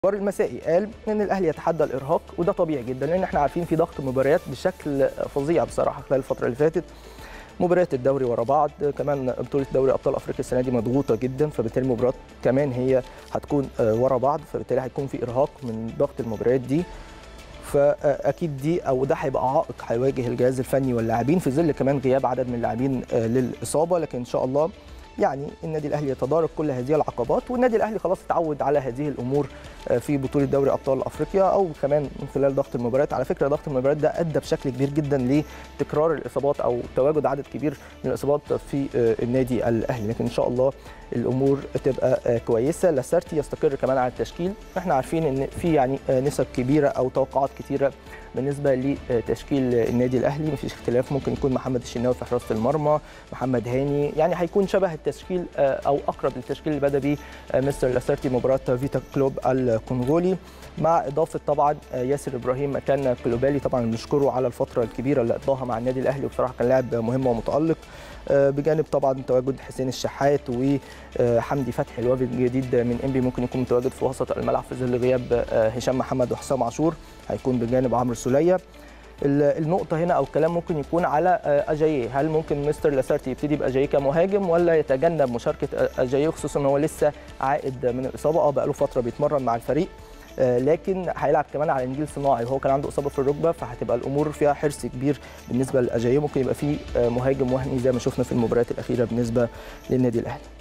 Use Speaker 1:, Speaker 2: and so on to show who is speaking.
Speaker 1: الأخبار المسائي قال ان الاهلي يتحدى الارهاق وده طبيعي جدا لان احنا عارفين في ضغط مباريات بشكل فظيع بصراحه خلال الفتره اللي فاتت مباريات الدوري ورا بعض كمان بطوله دوري ابطال افريقيا السنه دي مضغوطه جدا فبالتالي المباريات كمان هي هتكون ورا بعض فبالتالي هيكون في ارهاق من ضغط المباريات دي فاكيد دي او ده هيبقى عائق هيواجه الجهاز الفني واللاعبين في ظل كمان غياب عدد من اللاعبين للاصابه لكن ان شاء الله يعني النادي الاهلي يتدارك كل هذه العقبات والنادي الاهلي خلاص اتعود على هذه الامور في بطوله دوري ابطال افريقيا او كمان من خلال ضغط المباريات على فكره ضغط المباريات ده ادى بشكل كبير جدا لتكرار الاصابات او تواجد عدد كبير من الاصابات في النادي الاهلي لكن ان شاء الله الامور تبقى كويسه لاسارتي يستقر كمان على التشكيل احنا عارفين ان في يعني نسب كبيره او توقعات كثيره بالنسبه لتشكيل النادي الاهلي مفيش اختلاف ممكن يكون محمد الشناوي في حراسه المرمى محمد هاني يعني هيكون شبه التشكيل او اقرب للتشكيل اللي بدا بيه مستر لاسارتي مباراه فيتا كلوب الكونغولي مع اضافه طبعا ياسر ابراهيم مكان كلوبالي طبعا بنشكره على الفتره الكبيره اللي قضاها مع النادي الاهلي وبصراحه كان لاعب مهم ومتالق بجانب طبعا تواجد حسين الشحات وحمدي فتحي الوافد الجديد من انبي ممكن يكون متواجد في وسط الملعب في ظل غياب هشام محمد وحسام عاشور هيكون بجانب عمرو سوليه النقطه هنا او الكلام ممكن يكون على اجاييه هل ممكن مستر لاسارتي يبتدي باجاييه كمهاجم ولا يتجنب مشاركه اجاييه خصوصا ان هو لسه عائد من الاصابه اه بقى له فتره بيتمرن مع الفريق لكن هيلعب كمان على انجيل صناعي وهو كان عنده اصابه في الركبه فهتبقى الامور فيها حرص كبير بالنسبه لاجاييه ممكن يبقى في مهاجم وهمي زي ما شفنا في المباريات الاخيره بالنسبه للنادي الاهلي